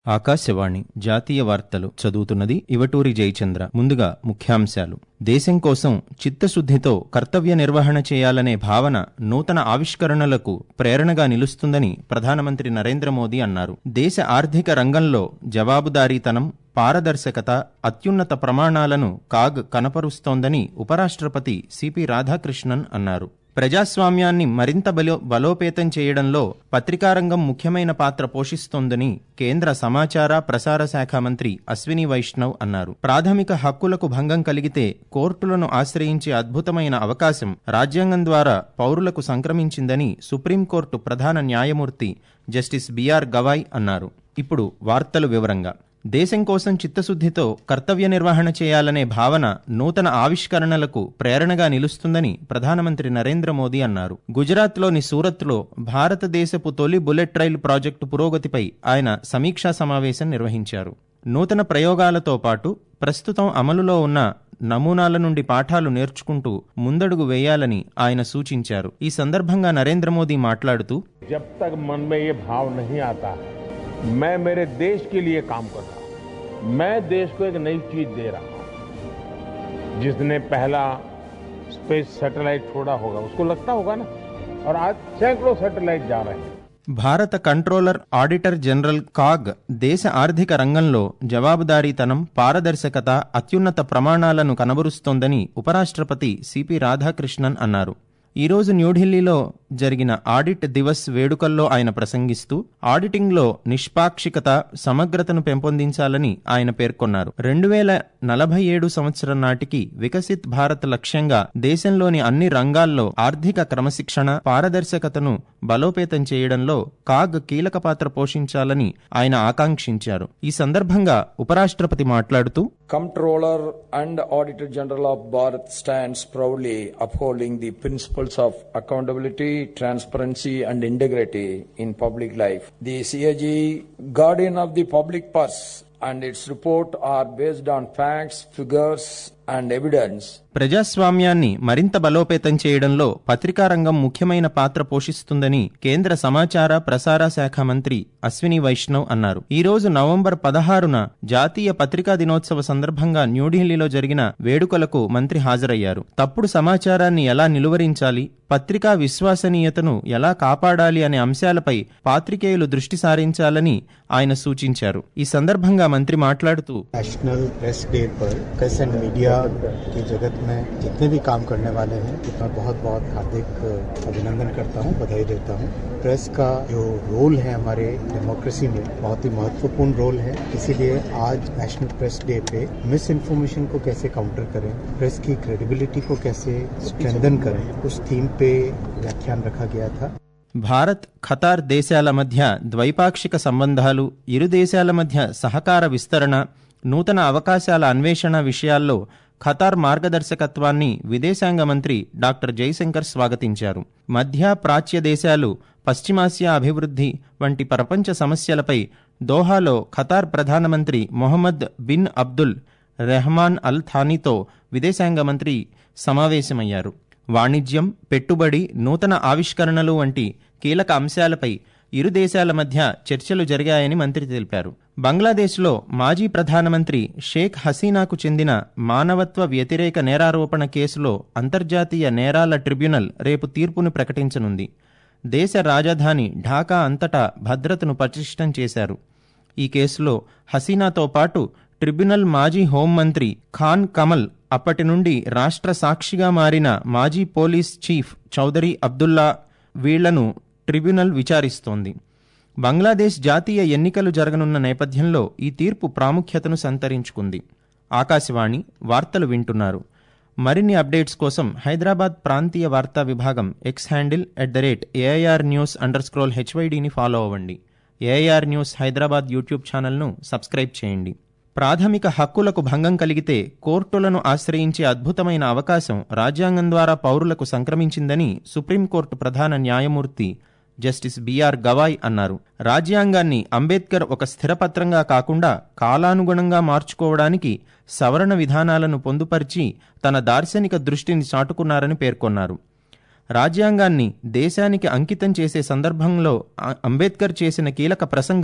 ఆకాశవాణి జాతీయ వార్తలు చదువుతున్నది ఇవటూరి జయచంద్ర ముందుగా ముఖ్యాంశాలు దేశం కోసం చిత్తశుద్ధితో కర్తవ్య నిర్వహణ చేయాలనే భావన నూతన ఆవిష్కరణలకు ప్రేరణగా నిలుస్తుందని ప్రధానమంత్రి నరేంద్ర మోదీ అన్నారు దేశ ఆర్థిక రంగంలో జవాబుదారీతనం పారదర్శకత అత్యున్నత ప్రమాణాలను కాగ్ కనపరుస్తోందని ఉపరాష్ట్రపతి సిపి రాధాకృష్ణన్ అన్నారు ప్రజాస్వామ్యాన్ని మరింత బలో బలోపేతం చేయడంలో పత్రికారంగం ముఖ్యమైన పాత్ర పోషిస్తోందని కేంద్ర సమాచార ప్రసార శాఖ మంత్రి అశ్విని వైష్ణవ్ అన్నారు ప్రాథమిక హక్కులకు భంగం కలిగితే కోర్టులను ఆశ్రయించే అద్భుతమైన అవకాశం రాజ్యాంగం ద్వారా పౌరులకు సంక్రమించిందని సుప్రీంకోర్టు ప్రధాన న్యాయమూర్తి జస్టిస్ బిఆర్ గవాయ్ అన్నారు ఇప్పుడు వార్తలు వివరంగా దేశం కోసం చిత్తశుద్ధితో కర్తవ్య నిర్వహణ చేయాలనే భావన నూతన ఆవిష్కరణలకు ప్రేరణగా నిలుస్తుందని ప్రధానమంత్రి నరేంద్ర మోదీ అన్నారు గుజరాత్లోని సూరత్లో భారతదేశపు తొలి బుల్లెట్ రైలు ప్రాజెక్టు పురోగతిపై ఆయన సమీక్షా సమావేశం నిర్వహించారు నూతన ప్రయోగాలతో పాటు ప్రస్తుతం అమలులో ఉన్న నమూనాల నుండి పాఠాలు నేర్చుకుంటూ ముందడుగు వేయాలని ఆయన సూచించారు ఈ సందర్భంగా నరేంద్ర మోదీ మాట్లాడుతూ जब तक मन में ये भाव नहीं आता मैं मेरे देश के लिए काम कर रहा हूं मैं देश को एक नई चीज दे रहा हूं जिसने पहला स्पेस सैटेलाइट छोड़ा होगा उसको लगता होगा ना और आज सैकड़ों सैटेलाइट जा रहे हैं భారత కంట్రోలర్ ఆడిటర్ జనరల్ కాగ్ దేశ ఆర్థిక రంగంలో జవాబుదారీతనం పారదర్శకత అత్యున్నత ప్రమాణాలను కనబరుస్తోందని ఉపరాష్ట్రపతి సిపి రాధాకృష్ణన్ అన్నారు ఈ రోజు న్యూఢిల్లీలో జరిగిన ఆడిట్ దివస్ వేడుకల్లో ఆయన ప్రసంగిస్తూ ఆడిటింగ్లో నిష్పాక్షికత సమగ్రతను పెంపొందించాలని ఆయన పేర్కొన్నారు రెండు వేల నలభై ఏడు సంవత్సరం నాటికి వికసిత్ భారత్ లక్ష్యంగా దేశంలోని అన్ని రంగాల్లో ఆర్థిక క్రమశిక్షణ పారదర్శకతను బలోపేతం చేయడంలో కాగ్ కీలక పాత్ర పోషించాలని ఆయన ఆకాంక్షించారు ఈ సందర్భంగా ఉపరాష్ట్రపతి మాట్లాడుతూ Comptroller and Auditor General of Bharat stands proudly upholding the principles of accountability, transparency and integrity in public life. The CAG, guardian of the public purse, and its report are based on facts, figures and evidence ప్రజాస్వామ్యాన్ని మరింత బలోపేతం చేయడంలో పత్రికా రంగం ముఖ్యమైన పాత్ర పోషిస్తుందని కేంద్ర సమాచార ప్రసార శాఖ మంత్రి అశ్విని వైష్ణవ్ అన్నారు ఈ రోజు నవంబర్ పదహారున జాతీయ పత్రికా దినోత్సవ సందర్భంగా న్యూఢిల్లీలో జరిగిన వేడుకలకు మంత్రి హాజరయ్యారు తప్పుడు సమాచారాన్ని ఎలా నిలువరించాలి పత్రికా విశ్వసనీయతను ఎలా కాపాడాలి అనే అంశాలపై పాత్రికేయులు దృష్టి సారించాలని ఆయన సూచించారు ఈ సందర్భంగా మంత్రి మాట్లాడుతూ नेशनल प्रेस डे पर प्रेस एंड मीडिया की जगत में जितने भी काम करने वाले हैं मैं बहुत बहुत हार्दिक अभिनंदन करता हूं बधाई देता हूं प्रेस का जो रोल है हमारे डेमोक्रेसी में बहुत ही महत्वपूर्ण रोल है इसीलिए आज नेशनल प्रेस डे पे मिस इन्फॉर्मेशन को कैसे काउंटर करें प्रेस की क्रेडिबिलिटी को कैसे स्ट्रेंथन करें उस थीम पे व्याख्यान रखा गया था భారత్ ఖతార్ దేశాల మధ్య ద్వైపాక్షిక సంబంధాలు ఇరు దేశాల మధ్య సహకార విస్తరణ నూతన అవకాశాల అన్వేషణ విషయాల్లో ఖతార్ మార్గదర్శకత్వాన్ని విదేశాంగ మంత్రి డాక్టర్ జైశంకర్ స్వాగతించారు మధ్య ప్రాచ్య దేశాలు పశ్చిమాసియా అభివృద్ధి వంటి ప్రపంచ సమస్యలపై దోహాలో ఖతార్ ప్రధానమంత్రి Mohammed bin Abdul Rahman Al థానీతో విదేశాంగ మంత్రి సమావేశమయ్యారు వాణిజ్యం పెట్టుబడి నూతన ఆవిష్కరణలు వంటి కీలక అంశాలపై ఇరు దేశాల మధ్య చర్చలు జరిగాయని మంత్రి తెలిపారు బంగ్లాదేశ్లో మాజీ ప్రధానమంత్రి షేక్ హసీనాకు చెందిన మానవత్వ వ్యతిరేక నేరారోపణ కేసులో అంతర్జాతీయ నేరాల ట్రిబ్యునల్ రేపు తీర్పును ప్రకటించనుంది దేశ రాజధాని ఢాకా అంతటా భద్రతను పటిష్టం చేశారు ఈ కేసులో హసీనాతో పాటు ట్రిబ్యునల్ మాజీ హోంమంత్రి ఖాన్ కమల్ అప్పటి నుండి రాష్ట్ర సాక్షిగా మారిన మాజీ పోలీస్ చీఫ్ చౌదరి అబ్దుల్లా వీళ్లను ట్రిబ్యునల్ విచారిస్తోంది బంగ్లాదేశ్ జాతీయ ఎన్నికలు జరగనున్న నేపథ్యంలో ఈ తీర్పు ప్రాముఖ్యతను సంతరించుకుంది ఆకాశవాణి వార్తలు వింటున్నారు మరిన్ని అప్డేట్స్ కోసం హైదరాబాద్ ప్రాంతీయ వార్తా విభాగం X handle at the rate AIR news underscore హెచ్వైడిని ఫాలో అవ్వండి ఏఐఆర్ న్యూస్ హైదరాబాద్ యూట్యూబ్ ఛానల్ను సబ్స్క్రైబ్ చేయండి ప్రాథమిక హక్కులకు భంగం కలిగితే కోర్టులను ఆశ్రయించే అద్భుతమైన అవకాశం రాజ్యాంగం ద్వారా పౌరులకు సంక్రమించిందని సుప్రీంకోర్టు ప్రధాన న్యాయమూర్తి జస్టిస్ బిఆర్ గవాయ్ అన్నారు రాజ్యాంగాన్ని అంబేద్కర్ ఒక స్థిరపత్రంగా కాకుండా కాలానుగుణంగా మార్చుకోవడానికి సవరణ విధానాలను పొందుపరిచి తన దార్శనిక దృష్టిని చాటుకున్నారని పేర్కొన్నారు రాజ్యాంగాన్ని దేశానికి అంకితం చేసే సందర్భంలో అంబేద్కర్ చేసిన కీలక ప్రసంగం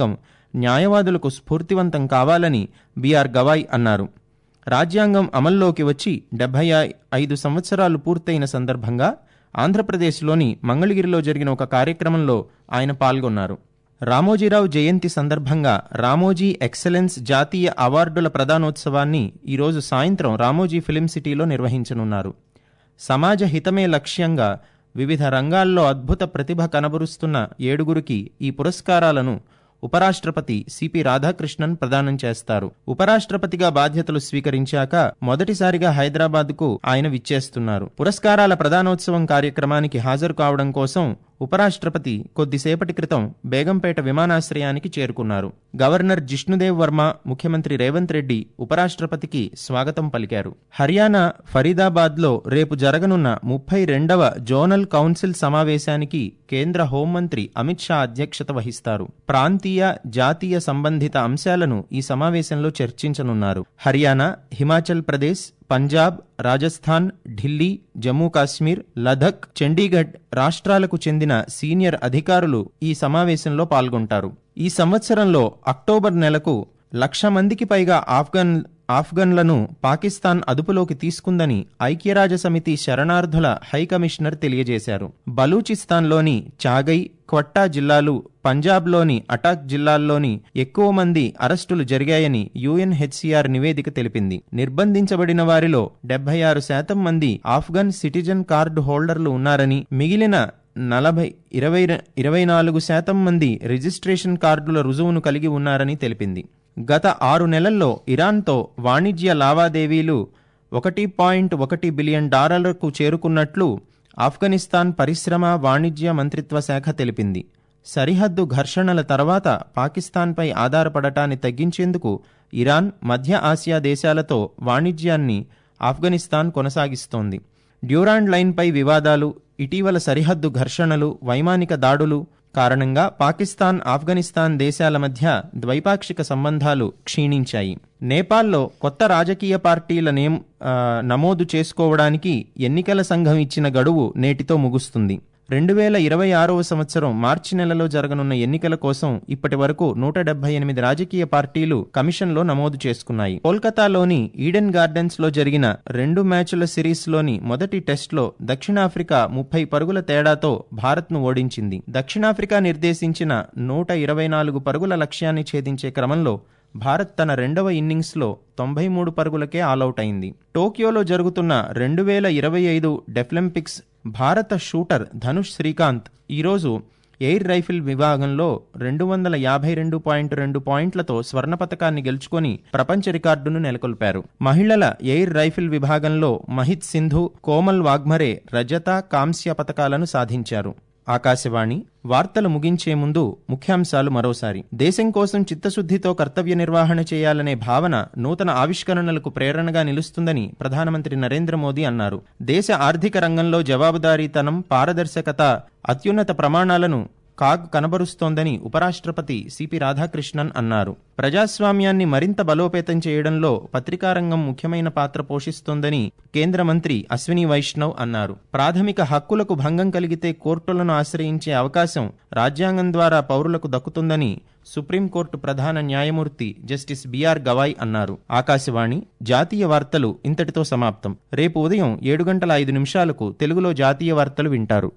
న్యాయవాదులకు స్ఫూర్తివంతం కావాలని బీఆర్ గవాయ్ అన్నారు రాజ్యాంగం అమల్లోకి వచ్చి డెబ్బై ఐదు సంవత్సరాలు పూర్తయిన సందర్భంగా ఆంధ్రప్రదేశ్లోని మంగళగిరిలో జరిగిన ఒక కార్యక్రమంలో ఆయన పాల్గొన్నారు రామోజీరావు జయంతి సందర్భంగా రామోజీ ఎక్సలెన్స్ జాతీయ అవార్డుల ప్రదానోత్సవాన్ని ఈరోజు సాయంత్రం రామోజీ ఫిలిం సిటీలో నిర్వహించనున్నారు సమాజ హితమే లక్ష్యంగా వివిధ రంగాల్లో అద్భుత ప్రతిభ కనబరుస్తున్న ఏడుగురికి ఈ పురస్కారాలను ఉపరాష్ట్రపతి సిపి రాధాకృష్ణన్ ప్రదానం చేస్తారు ఉపరాష్ట్రపతిగా బాధ్యతలు స్వీకరించాక మొదటిసారిగా హైదరాబాద్కు ఆయన విచ్చేస్తున్నారు పురస్కారాల ప్రదానోత్సవం కార్యక్రమానికి హాజరు కావడం కోసం ఉపరాష్ట్రపతి కొద్దిసేపటి క్రితం బేగంపేట విమానాశ్రయానికి చేరుకున్నారు గవర్నర్ జిష్ణుదేవ్ వర్మ ముఖ్యమంత్రి రేవంత్ రెడ్డి ఉపరాష్ట్రపతికి స్వాగతం పలికారు హర్యానా ఫరీదాబాద్లో రేపు జరగనున్న ముప్పై రెండవ జోనల్ కౌన్సిల్ సమావేశానికి కేంద్ర హోంమంత్రి అమిత్ షా అధ్యక్షత వహిస్తారు ప్రాంతీయ జాతీయ సంబంధిత అంశాలను ఈ సమావేశంలో చర్చించనున్నారు హర్యానా హిమాచల్ ప్రదేశ్ పంజాబ్ రాజస్థాన్ ఢిల్లీ జమ్మూ కాశ్మీర్ లదక్ చండీగఢ్ రాష్ట్రాలకు చెందిన సీనియర్ అధికారులు ఈ సమావేశంలో పాల్గొంటారు ఈ సంవత్సరంలో అక్టోబర్ నెలకు లక్ష మందికి పైగా ఆఫ్ఘన్ ఆఫ్ఘన్లను పాకిస్తాన్ అదుపులోకి తీసుకుందని ఐక్యరాజ్యసమితి శరణార్థుల హైకమిషనర్ తెలియజేశారు బలూచిస్తాన్లోని చాగై క్వట్టా జిల్లాలు పంజాబ్లోని అటాక్ జిల్లాల్లోని ఎక్కువ మంది అరెస్టులు జరిగాయని యుఎన్హెచ్సిఆర్ నివేదిక తెలిపింది నిర్బంధించబడిన వారిలో డెబ్బై ఆరు శాతం మంది ఆఫ్ఘన్ సిటిజన్ కార్డు హోల్డర్లు ఉన్నారని మిగిలిన నలభై ఇరవై ఇరవై నాలుగు శాతం మంది రిజిస్ట్రేషన్ కార్డుల రుజువును కలిగి ఉన్నారని తెలిపింది గత ఆరు నెలల్లో ఇరాన్తో వాణిజ్య లావాదేవీలు ఒకటి పాయింట్ ఒకటి బిలియన్ డాలర్లకు చేరుకున్నట్లు ఆఫ్ఘనిస్తాన్ పరిశ్రమ వాణిజ్య మంత్రిత్వ శాఖ తెలిపింది సరిహద్దు ఘర్షణల తర్వాత పాకిస్తాన్పై ఆధారపడటాన్ని తగ్గించేందుకు ఇరాన్ మధ్య ఆసియా దేశాలతో వాణిజ్యాన్ని ఆఫ్ఘనిస్తాన్ కొనసాగిస్తోంది డ్యూరాండ్ లైన్పై వివాదాలు ఇటీవల సరిహద్దు ఘర్షణలు వైమానిక దాడులు కారణంగా పాకిస్తాన్ ఆఫ్ఘనిస్తాన్ దేశాల మధ్య ద్వైపాక్షిక సంబంధాలు క్షీణించాయి నేపాల్లో కొత్త రాజకీయ పార్టీల నేమ్ ఆ, నమోదు చేసుకోవడానికి ఎన్నికల సంఘం ఇచ్చిన గడువు నేటితో ముగుస్తుంది రెండు వేల ఇరవై ఆరవ సంవత్సరం మార్చి నెలలో జరగనున్న ఎన్నికల కోసం ఇప్పటి వరకు నూట డెబ్బై ఎనిమిది రాజకీయ పార్టీలు కమిషన్లో నమోదు చేసుకున్నాయి కోల్కతాలోని ఈడెన్ గార్డెన్స్ లో జరిగిన రెండు మ్యాచ్ల సిరీస్లోని మొదటి టెస్ట్లో దక్షిణాఫ్రికా ముప్పై పరుగుల తేడాతో భారత్ను ఓడించింది దక్షిణాఫ్రికా నిర్దేశించిన నూట ఇరవై నాలుగు పరుగుల లక్ష్యాన్ని ఛేదించే క్రమంలో భారత్ తన రెండవ ఇన్నింగ్స్లో తొంభై మూడు పరుగులకే ఆలౌట్ అయింది టోక్యోలో జరుగుతున్న రెండు వేల ఇరవై ఐదు డెఫ్లింపిక్స్ భారత షూటర్ ధనుష్ శ్రీకాంత్ ఈరోజు ఎయిర్ రైఫిల్ విభాగంలో రెండు వందల యాభై రెండు పాయింట్ రెండు పాయింట్లతో స్వర్ణ పతకాన్ని గెలుచుకొని ప్రపంచ రికార్డును నెలకొల్పారు మహిళల ఎయిర్ రైఫిల్ విభాగంలో మహిత్ సింధు కోమల్ వాగ్మరే రజత కాంస్య పతకాలను సాధించారు ఆకాశవాణి వార్తలు ముగించే ముందు ముఖ్యాంశాలు మరోసారి దేశం కోసం చిత్తశుద్ధితో కర్తవ్య నిర్వహణ చేయాలనే భావన నూతన ఆవిష్కరణలకు ప్రేరణగా నిలుస్తుందని ప్రధానమంత్రి నరేంద్ర మోదీ అన్నారు దేశ ఆర్థిక రంగంలో జవాబుదారీతనం పారదర్శకత అత్యున్నత ప్రమాణాలను కాగ్ కనబరుస్తోందని ఉపరాష్ట్రపతి సిపి రాధాకృష్ణన్ అన్నారు ప్రజాస్వామ్యాన్ని మరింత బలోపేతం చేయడంలో పత్రికారంగం ముఖ్యమైన పాత్ర పోషిస్తోందని కేంద్ర మంత్రి అశ్విని వైష్ణవ్ అన్నారు ప్రాథమిక హక్కులకు భంగం కలిగితే కోర్టులను ఆశ్రయించే అవకాశం రాజ్యాంగం ద్వారా పౌరులకు దక్కుతుందని సుప్రీంకోర్టు ప్రధాన న్యాయమూర్తి జస్టిస్ బిఆర్ గవాయ్ అన్నారు ఆకాశవాణి జాతీయ వార్తలు ఇంతటితో సమాప్తం రేపు ఉదయం ఏడు గంటల ఐదు నిమిషాలకు తెలుగులో జాతీయ వార్తలు వింటారు